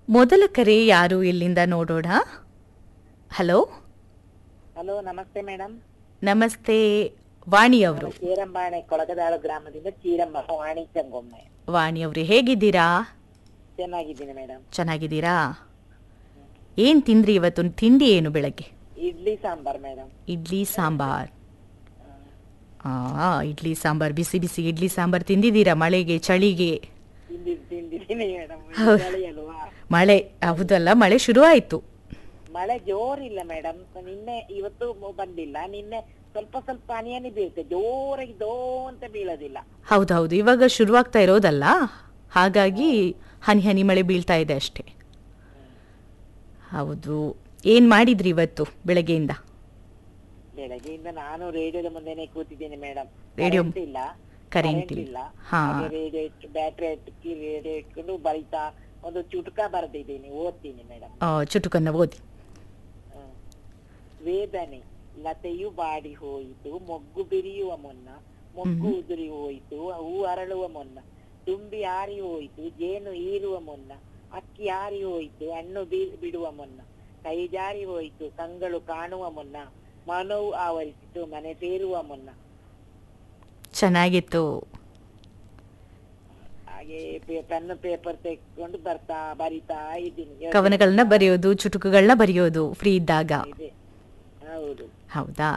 ಮೊದಲ ಕರೆ ಯಾರು ಇಲ್ಲಿಂದ ನೋಡೋಣ ಹಲೋ ಹಲೋ ನಮಸ್ತೆ ಮೇಡಮ್ ನಮಸ್ತೆ ವಾಣಿ ಅವರು ಚೀರಂಬಾಣೆ ಕೊಳಗದಾಳು ಗ್ರಾಮದಿಂದ ಚೀರಂಬ ವಾಣಿ ಚಂಗೊಮ್ಮೆ ವಾಣಿ ಅವರು ಹೇಗಿದ್ದೀರಾ ಚೆನ್ನಾಗಿದ್ದೀನಿ ಮೇಡಮ್ ಚೆನ್ನಾಗಿದ್ದೀರಾ ಏನ್ ತಿಂದ್ರಿ ಇವತ್ತು ತಿಂಡಿ ಏನು ಬೆಳಗ್ಗೆ ಇಡ್ಲಿ ಸಾಂಬಾರ್ ಮೇಡಮ್ ಇಡ್ಲಿ ಸಾಂಬಾರ್ ಆ ಇಡ್ಲಿ ಸಾಂಬಾರ್ ಬಿಸಿ ಬಿಸಿ ಇಡ್ಲಿ ಸಾಂಬಾರ್ ತಿಂದಿದ್ದೀರಾ ಮಳೆಗೆ ಚಳಿಗೆ ತಿಂದಿ ತಿಂದಿದ್ದೀನಿ ಮೇಡಮ್ ಹೌದು. ಚಳಿ ಅಲ್ವಾ ಮಳೆ ಹೌದಲ್ಲ ಮಳೆ ಶುರುವಾಯಿತು ಮಳೆ ಜೋರಿಲ್ಲ ಮೇಡಮ್ ನಿನ್ನೆ ಇವತ್ತು ಮ- ಬಂದಿಲ್ಲ ನಿನ್ನೆ ಸ್ವಲ್ಪ ಸ್ವಲ್ಪ ಹನಿ ಹನಿ ಬೀಳುತ್ತೆ ಜೋರಾಗಿ ದೋ ಅಂತ ಬೀಳೋದಿಲ್ಲ ಹೌದೌದು ಇವಾಗ ಶುರುವಾಗ್ತಾ ಇರೋದಲ್ಲ ಹಾಗಾಗಿ ಹನಿ ಹನಿ ಮಳೆ ಬೀಳ್ತಾ ಇದೆ ಅಷ್ಟೇ ಹೌದು ಏನ್ ಮಾಡಿದ್ರಿ ಇವತ್ತು ಬೆಳಗ್ಗೆಯಿಂದ ಬೆಳಗ್ಗೆಯಿಂದ ನಾನು ರೇಡಿಯೋದ ಮುಂದೆನೆ ಕೂತಿದ್ದೀನಿ ಮೇಡಮ್ ರೇಡಿಯೋ- ಇಲ್ಲ ಕರೆಂಟ್ ಕರೆಂಟ್ ಇಲ್ಲ. ಇಲ್ಲ ಹಾ. ರೇಡಿಯೋ ಇಟ್ಟು ಬ್ಯಾಟ್ರಿ ಇಟ್ಟು ರೇಡಿಯೋ ಇಟ್ಕೊಂಡು ಬರಿತಾ ಒಂದು ಚುಟುಕ ಬರೆದಿದ್ದೀನಿ ಓದ್ತೀನಿ ಮೇಡಮ್ ಆ, ಚುಟುಕನ್ನ ಓದಿ ಹ್ಮ್. ವೇದನೆ ಲತೆಯು ಬಾಡಿ ಹೋಯಿತು ಮೊಗ್ಗು ಬಿರಿಯುವ ಮುನ್ನ ಮೊಗ್ಗು ಉದುರಿ ಹೋಯಿತು ಹೂ ಅರಳುವ ಮುನ್ನ ತುಂಬಿ ಆರಿ ಹೋಯಿತು ಜೇನು ಈರುವ ಮುನ್ನ ಅಕ್ಕಿ ಆರಿ ಹೋಯಿತು ಹಣ್ಣು ಬೀ- ಬಿಡುವ ಮುನ್ನ ಕೈ ಜಾರಿ ಹೋಯಿತು ಕಂಗಳು ಕಾಣುವ ಮುನ್ನ ಮನವು ಆವರಿಸಿತು ಮನೆ ಸೇರುವ ಮುನ್ನ ಚೆನ್ನಾಗಿತ್ತು ಹಾಗೆ ಪೆನ್ ಪೇಪರ್ ತೆಗೆದುಕೊಂಡು ಬರ್ತಾ ಬರಿತಾ ಇದ್ದೀನಿ ಯೋಚನೆ ಕವನಗಳನ್ನ ಬರೆಯೋದು ಚುಟುಕುಗಳನ್ನ ಬರೆಯೋದು ಫ್ರೀ ಇದ್ದಾಗ ಇದೆ. ಹೌದು ಹೌದಾ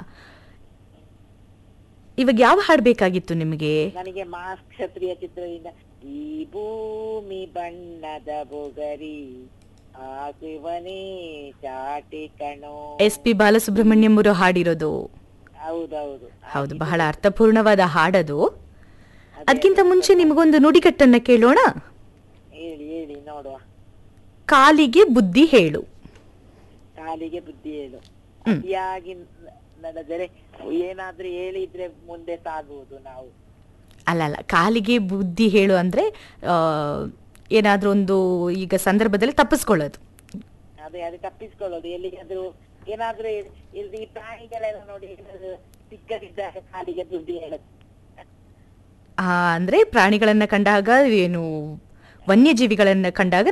ಇವಾಗ ಯಾವ ಹಾಡು ಬೇಕಾಗಿತ್ತು ನಿಮಗೆ ನನಗೆ ಮಾಸ್ ಕ್ಷತ್ರಿಯ ಚಿತ್ರದಿಂದ ಈ ಭೂಮಿ ಬಣ್ಣದ ಬೊಗರಿ ಆಗುವನೇ ಚಾಟಿ ಕಣೋ ಎಸ್ ಪಿ ಬಾಲಸುಬ್ರಹ್ಮಣ್ಯಂ ಅವರು ಹಾಡಿರೋದು ಹೌದೌದು ಹೌದು ಬಹಳ ಅರ್ಥಪೂರ್ಣವಾದ ಹಾಡದು ಅದಕ್ಕಿಂತ ಮುಂಚೆ ನಿಮಗೊಂದು ನುಡಿಗಟ್ಟನ್ನ ಕೇಳೋಣ ಹೇಳಿ ಹೇಳಿ ನೋಡುವ ಕಾಲಿಗೆ ಬುದ್ಧಿ ಹೇಳು ಕಾಲಿಗೆ ಬುದ್ಧಿ ಹೇಳು ಹ್ಮ್. ಅತಿಯಾಗಿ ನ- ನಡೆದರೆ ಏನಾದ್ರೂ ಹೇಳಿದ್ರೆ ಮುಂದೆ ಸಾಗುವುದು ನಾವು ಅಲ್ಲ ಅಲ್ಲ ಕಾಲಿಗೆ ಬುದ್ಧಿ ಹೇಳು ಅಂದ್ರೆ ಆ, ಏನಾದ್ರೂ ಒಂದು ಈಗ ಸಂದರ್ಭದಲ್ಲಿ ತಪ್ಪಿಸ್ಕೊಳ್ಳೋದು ಅದೇ ಅದು ತಪ್ಪಿಸ್ಕೊಳ್ಳೋದು ಎಲ್ಲಿಗಾದ್ರೂ ಏನಾದ್ರೂ ಇಲ್ಲಿ ಈ ಪ್ರಾಣಿಗಳೆಲ್ಲ ನೋಡಿ ಏನಾದ್ರೂ ಸಿಕ್ಕದಿದ್ದಾಗ ಕಾಲಿಗೆ ಬುದ್ಧಿ ಹೇಳುತ್ತೆ ಆ, ಅಂದ್ರೆ ಪ್ರಾಣಿಗಳನ್ನ ಕಂಡಾಗ ಏನು ವನ್ಯಜೀವಿಗಳನ್ನ ಕಂಡಾಗ